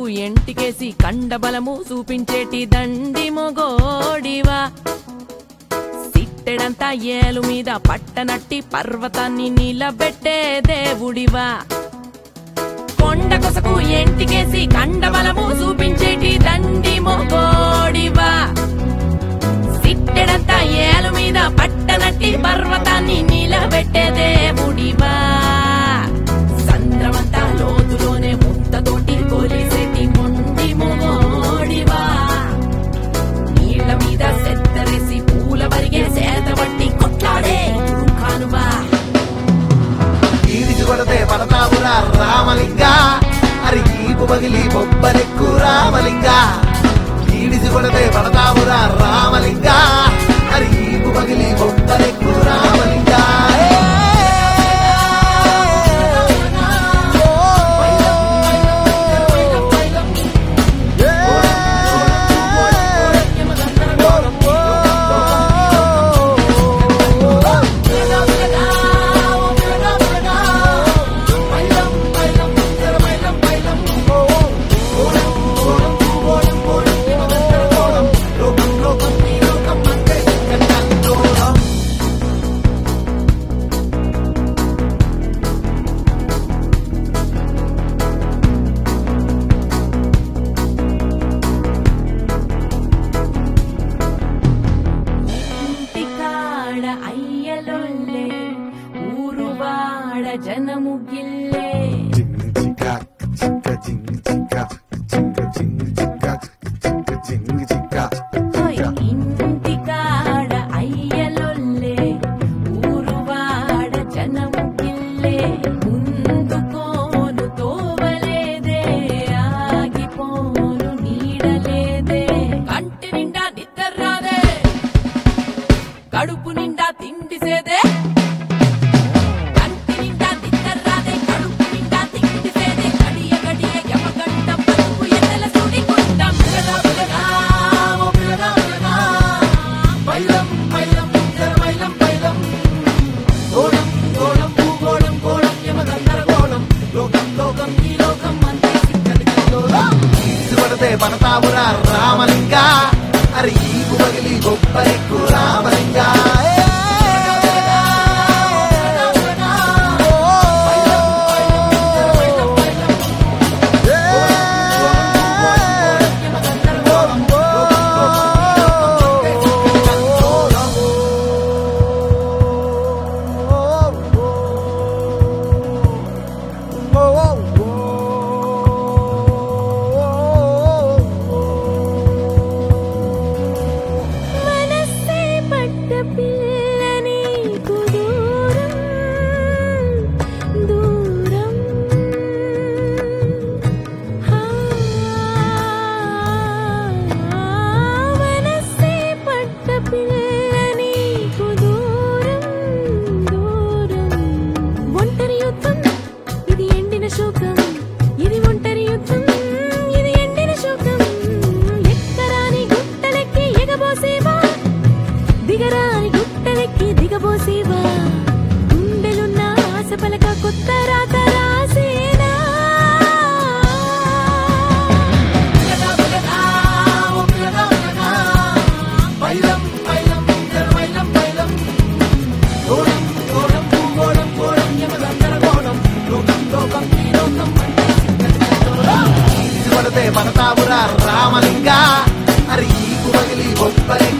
ఎంటికేసి కండబలము చూపించేటి దండి మొగోడివా సిట్టెడంతా ఏలు మీద పట్టనట్టి పర్వతాన్ని నిలబెట్టే దేవుడివా కొండ కొసకు ఎంటికేసి కండబలము చూపించేటి దండి మొగోడివా సిట్టెడంతా ఏలు మీద పట్టనట్టి పర్వతాన్ని నిలబెట్టే దేవుడివా సంద్రమంతా లోతులోనే ముద్దతోటి కొలిసేటి మొండి మొగోడివా నీళ్ల మీద సెత్తరేసి పూల వరిగే సేత పట్టి కొట్లాడే కానువా ఈడిచి కొడితే పడతావురా రామలింగ అరి ఈపు పగిలి బొబ్బరెక్కు రామలింగ ఈడిచి కొడితే పడతావురా రామలింగ అరి ఈపు పగిలి బొబ్బరెక్కు రామలింగ ఇంటికాడ అయ్యలొల్లే ఊరువాడ జనము గిల్లే హోయ్ ఇంటికాడ అయ్యలొల్లే ఊరువాడ జనము గిల్లే ముందుకోను తోవలేదే ఆగిపోను నీడలేదే కంటి నిండా నిద్ర రాదే కడుపు నిండా తిండి సేదే కంటి నిండా నిద్ర రాదే కడుపు నిండా తిండి సేదే గడియ గడియ యమగంట పలుకు ఎన్నెల సుడి గుండ ములగా ములగా ఓ ములగా ములగా బైలం బైలం ఇద్దరు బైలం బైలం గోళం గోళం భూగోళం గోళం యమగంధరగోళం లోకం లోకం ఈ లోకం అంతే సిక్కడి కల్లోలం ఈడ్చి కొడితే పడతావురా రామలింగ అరి ఈపు పగిలి బొబ్బరెక్కు రామలింగ మనసే పట్ట పిల్లని దూరం దూరం హా మనసే పట్ట పిల్లని దూరం దూరం ఒంటరి యుద్ధం ఇది ఎండిన శోకం ఇది ఒంటరి యుద్ధం ఇది ఎండిన శోకం ఎక్కరాని గుట్టలెక్కి ఎగబోసేవా దిగరాని గుట్టలెక్కి దిగబోసేవా గుండెలున్న ఆశ పలక కొత్త రాత రాసేనా బైలం బైలం ఇద్దరు బైలం బైలం గోళం గోళం భూగోళం గోళం యమగంధరగోళం లోకం లోకం ఈ లోకం అంతే సిక్కడి కల్లోలం ఈడ్చి కొడితే పడతావురా రామలింగ అరి ఈపు పగిలి బొబ్బరెక్కు